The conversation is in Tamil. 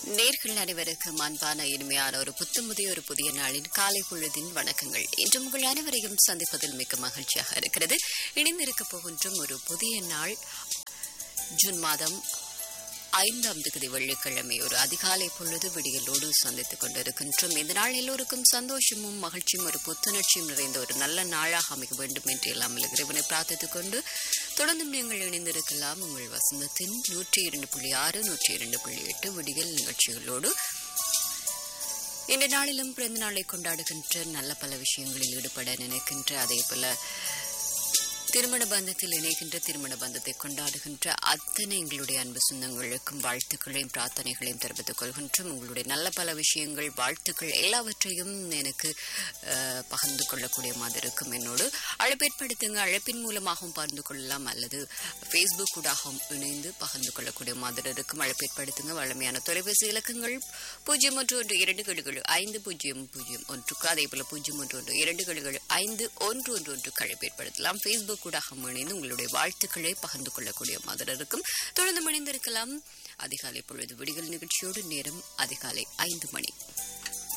நேர்கள் அனைவருக்கும் அன்பான இனிமையான ஒரு புத்தமுதிய ஒரு புதிய நாளின் காலை பொழுதின் வணக்கங்கள் இன்று உங்கள் அனைவரையும் சந்திப்பதில் மிக்க மகிழ்ச்சியாக இருக்கிறது இணைந்திருக்க போகின்றும் ஒரு புதிய நாள் ஜூன் மாதம் ஐந்தாம் தேதி வெள்ளிக்கிழமை ஒரு அதிகாலை பொழுது விடியலோடு சந்தித்துக் கொண்டிருக்கின்றோம் இந்த நாள் எல்லோருக்கும் சந்தோஷமும் மகிழ்ச்சியும் ஒரு புத்துணர்ச்சியும் நிறைந்த ஒரு நல்ல நாளாக அமைக்க வேண்டும் என்று எல்லாம் இறைவனை பிரார்த்தித்துக் கொண்டு தொடர்ந்தும் நீங்கள் இணைந்திருக்கலாம் உங்கள் வசந்தத்தின் நூற்றி இரண்டு புள்ளி ஆறு நூற்றி இரண்டு புள்ளி எட்டு விடியல் நிகழ்ச்சிகளோடு இந்த நாளிலும் பிறந்த நாளை கொண்டாடுகின்ற நல்ல பல விஷயங்களில் ஈடுபட நினைக்கின்ற அதே போல திருமண பந்தத்தில் இணைகின்ற திருமண பந்தத்தை கொண்டாடுகின்ற அத்தனை எங்களுடைய அன்பு சொந்தங்களுக்கும் வாழ்த்துக்களையும் பிரார்த்தனைகளையும் தெரிவித்துக் கொள்கின்றோம் உங்களுடைய நல்ல பல விஷயங்கள் வாழ்த்துக்கள் எல்லாவற்றையும் எனக்கு அஹ், பகிர்ந்து கொள்ளக்கூடிய மாதிரி இருக்கும் என்னோடு அழைப்பேற்படுத்துங்க அழைப்பின் மூலமாகவும் பகிர்ந்து கொள்ளலாம் அல்லது ஃபேஸ்புக் ஊடாகவும் இணைந்து பகிர்ந்து கொள்ளக்கூடிய மாதிரி இருக்கும் அழைப்பேற்படுத்துங்க வழமையான தொலைபேசி இலக்கங்கள் பூஜ்ஜியம் ஒன்று ஒன்று இரண்டு கழுகள் ஐந்து பூஜ்ஜியம் பூஜ்ஜியம் ஒன்றுக்கு அதே போல பூஜ்ஜியம் ஒன்று ஒன்று இரண்டு கழுகள் ஐந்து ஒன்று ஒன்று ஒன்று அழைப்பேற்படுத்தலாம் ஃபேஸ்புக் ஊடாகவும் இணைந்து உங்களுடைய வாழ்த்துக்களை பகிர்ந்து கொள்ளக்கூடிய மாதிரி இருக்கும் தொடர்ந்து இணைந்திருக்கலாம் அதிகாலை பொழுது விடிகள் நிகழ்ச்சியோடு நேரம் அதிகாலை ஐந்து மணி